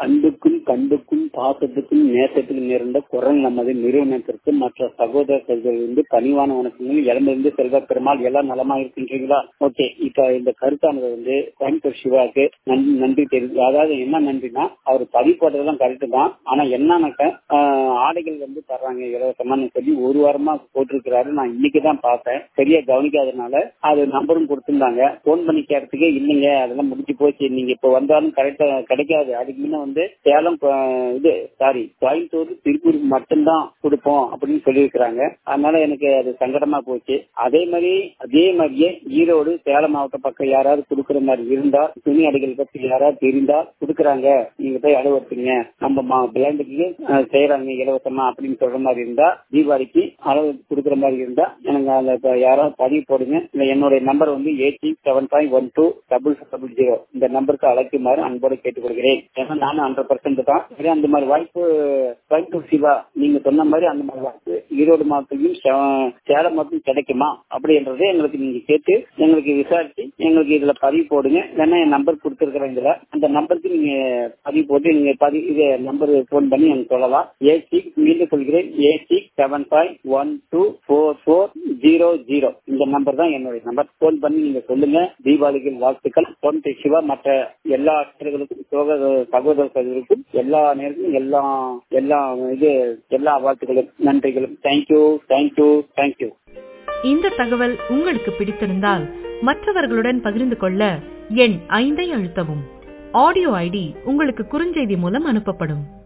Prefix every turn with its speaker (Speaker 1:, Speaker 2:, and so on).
Speaker 1: அன்புக்கும் கண்டுக்கும் பாசத்துக்கும் நேசத்துக்கும் நேர்ந்த குரல் நமது நிறுவனத்திற்கு மற்ற சகோதர சகோதரிலிருந்து பணிவான வணக்கங்கள் இளமிருந்து செல்வ பெருமாள் எல்லாம் நலமா இருக்கின்றீங்களா ஓகே இப்ப இந்த கருத்தானது வந்து கோயம்புத்தூர் சிவாக்கு நன்றி நன்றி தெரிவித்து அதாவது என்ன நன்றினா அவர் பதிவு போட்டதெல்லாம் கரெக்டு தான் ஆனா என்னன்னாக்க ஆஹ், ஆடைகள் வந்து தர்றாங்க இலவசமான்னு சொல்லி ஒரு வாரமா போட்டிருக்கிறாரு நான் இன்னைக்கு தான் பார்த்தேன் சரியா கவனிக்காதனால அது நம்பரும் கொடுத்திருந்தாங்க போன் பண்ணி கேட்டதுக்கே இல்லைங்க அதெல்லாம் முடிஞ்சு போச்சு நீங்க இப்ப வந்தாலும் கரெக்டா கிடைக்காது அதுக்கு முன்ன வந்து சேலம் ஆ, இது சாரி கோயம்புத்தூர் திருப்பூர் மட்டும்தான் கொடுப்போம் அப்படின்னு சொல்லியிருக்கிறாங்க அதனால எனக்கு அது சங்கடமா போச்சு அதே மாதிரி அதே மாதிரியே ஈரோடு சேலம் மாவட்ட பக்கம் யாராவது கொடுக்குற மாதிரி இருந்தா துணி அடைகள் பத்தி யாராவது தெரிந்தா கொடுக்குறாங்க நீங்க போய் அளவெடுத்துங்க நம்ம பிளாண்டுக்கு செய்யறாங்க இலவசமா அப்படின்னு சொல்ற மாதிரி இருந்தா தீபாவளிக்கு அளவு கொடுக்குற மாதிரி இருந்தா எனக்கு அந்த இப்ப யாராவது பதிவு போடுங்க இல்ல என்னுடைய நம்பர் வந்து eight six seven five one two double double zero இந்த நம்பருக்கு அழைக்குமாறு அன்போடு கேட்டுக்கொள்கிறேன் ஏன்னா நானும் ஹண்ட்ரட் பர்சன்ட் தான் சரி, அந்த மாதிரி வாய்ப்பு கோயம்புத்தூர் சிவா நீங்க சொன்ன மாதிரி அந்த மாதிரி வாய்ப்பு ஈரோடு மாவட்டத்திலும் சே- சேலம் மாவட்டம் கிடைக்குமா அப்படின்றத எங்களுக்கு நீங்க கேட்டு எங்களுக்கு விசாரிச்சு எங்களுக்கு இதுல பதிவு போடுங்க இல்லைன்னா என் நம்பர் கொடுத்துருக்கிறேன் இதுல அந்த நம்பருக்கு நீங்க பதிவு போட்டு நீங்க பதிவு இது நம்பர் போன் பண்ணி எனக்கு சொல்லலாம் எயிட் சிக்ஸ் மீண்டும் சொல்கிறேன் eight six seven five one two four four zero zero இந்த நம்பர் தான் என்னுடைய நம்பர் போன் பண்ணி நீங்க சொல்லுங்க தீபாவளிக்கு வாழ்த்துக்கள் பொன் சிவா மற்ற எல்லா ஆசிரியர்களுக்கும் சகோதர சகோதர சகோதரருக்கும் எல்லா நேரத்திலும் எல்லா எல்லா இது எல்லா வாழ்த்துக்களும் நன்றிகளும் தேங்க்யூ தேங்க்யூ தேங்க்யூ
Speaker 2: இந்த தகவல் உங்களுக்கு பிடித்திருந்தால் மற்றவர்களுடன் பகிர்ந்து கொள்ள எண் ஐந்தை அழுத்தவும் ஆடியோ ஐடி உங்களுக்கு குறுஞ்செய்தி மூலம் அனுப்பப்படும்